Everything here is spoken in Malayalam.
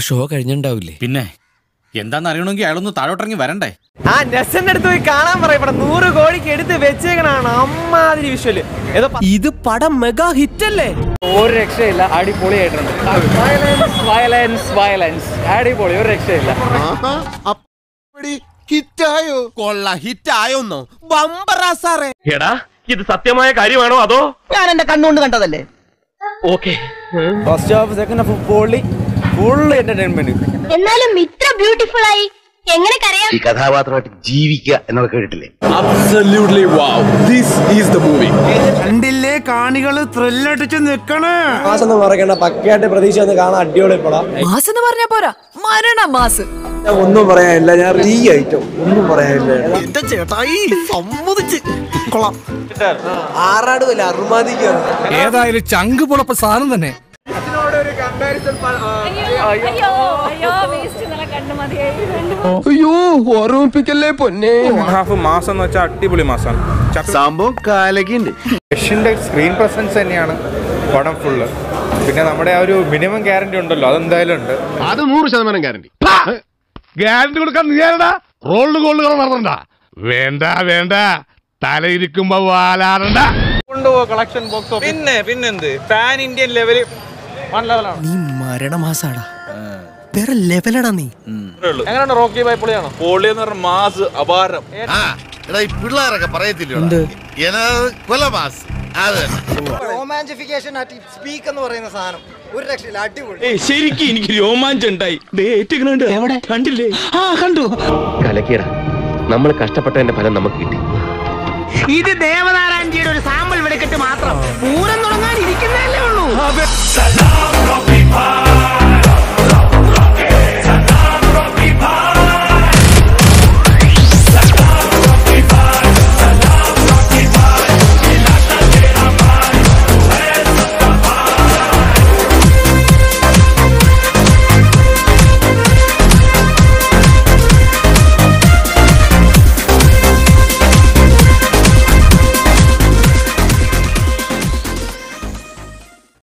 ഷോ കഴിഞ്ഞിണ്ടാവില്ലേ പിന്നെ എന്താന്ന് അറിയണമെങ്കിൽ അയാളൊന്ന് താഴോട്ടിറങ്ങി വരണ്ടേ ആ നെസന്റെ അടുത്ത് പോയി കാണാൻ പറയും ഇവിടെ നൂറ് കോടിക്ക് എടുത്ത് വെച്ചേക്കണാണ് അമ്മാതിരി വിഷ്വല് ഏതോ പ- ഇത് പടം മെഗാ ഹിറ്റ് അല്ലേ ഒരു രക്ഷയില്ല അടിപൊളിയായിട്ടുണ്ട് വയലൻസ് വയലൻസ് വയലൻസ് അടിപൊളി ഒരു രക്ഷയില്ല കൊള്ള ഹിറ്റ് ആയോന്നോ ബമ്പറാ സാറേ എടാ ഇത് സത്യമായ കാര്യമാണോ അതോ ഞാൻ എന്റെ കണ്ണുകൊണ്ട് കണ്ടതല്ലേ okay first half second half പൊളി ഫുൾ എന്റർടൈൻമെന്റ് എന്നാലും ഇത്ര ബ്യൂട്ടിഫുൾ ആയി എങ്ങനെ കരയാം ഈ കഥാപാത്രമായിട്ട് ജീവിക്കുക എന്നൊക്കെ കേട്ടിട്ടില്ലേ കണ്ടില്ലേ കാണികള് ത്രില്ലടിച്ച് നിക്കണേ മാസം പറയണ്ട പക്കയായിട്ട് പ്രതീക്ഷ ഒന്ന് കാണാൻ അടിപൊളി പടം മാസ് എന്ന് പറഞ്ഞാ പോരാ മരണ മാസ് ഒന്നും പറയാനില്ല ഞാൻ റീ ഐറ്റം ഒന്നും പറയാനില്ല എന്റെ ചേട്ടായി സമ്മതിച്ച് കൊള്ളാം ആറാടുമല്ല അറുമാദിക്കാണ് ഏതായാലും ചങ്ക് പൊളപ്പ സാധനം തന്നെ അയ്യോ അയ്യോ വേസ്റ്റ് നല്ല കണ്ടു മതിയായി അയ്യോ ഓർമ്മിപ്പിക്കല്ലേ പൊന്നെ ഹാഫ് മാസം എന്ന് വെച്ചാൽ അടിപൊളി മാസമാണ് സംഭവം കാലക്കുണ്ട് യഷിന്റെ സ്ക്രീൻ പ്രസൻസ് തന്നെയാണ് പടം ഫുള്ള് പിന്നെ നമ്മുടെ ആ ഒരു മിനിമം ഗ്യാരണ്ടി ഉണ്ടല്ലോ അതെന്തായാലും ഉണ്ട് അത് നൂറ് ശതമാനം ഗ്യാരണ്ടി ഗ്യാരണ്ടി കൊടുക്കാൻ നീയാരടാ റോളിന് ഗോൾഡ് നടത്തണ്ട വേണ്ട വേണ്ട തലയിരിക്കുമ്പോ വാലാടണ്ട കൊണ്ടുപോകുക കളക്ഷൻ ബോക്സ് പിന്നെ പിന്നെന്ത് പാൻ ഇന്ത്യൻ ലെവല് വൺ ലെവലാണ് നീ മരണമാസാടാ വേറെ ലെവലടാ നീ എങ്ങനെയാണ് റോക്കി ബൈ പൊളിയാണോ പൊളി എന്ന് പറഞ്ഞ മാസ് അപാരം എടാ ഈ പിള്ളേരൊക്കെ പറയത്തില്ല കൊലമാസ് അത് റോമാൻസിഫിക്കേഷൻ അറ്റ് സ്പീക്ക് എന്ന് പറയുന്ന സാധനം ഒരു രക്ഷയില്ല അടിപൊളി ശരിക്കും എനിക്ക് രോമാഞ്ചം ഉണ്ടായി എവിടെ കണ്ടില്ലേ ആ കണ്ടു കലക്കിയടാ നമ്മൾ കഷ്ടപ്പെട്ടതിന്റെ ഫലം നമുക്ക് കിട്ടി ഇത് ദേവനാരായണജിയുടെ ഒരു സാമ്പിൾ വെടിക്കെട്ട് മാത്രം പൂരം തുടങ്ങാൻ ഇരിക്കുന്നതല്ലേ ഉള്ളൂ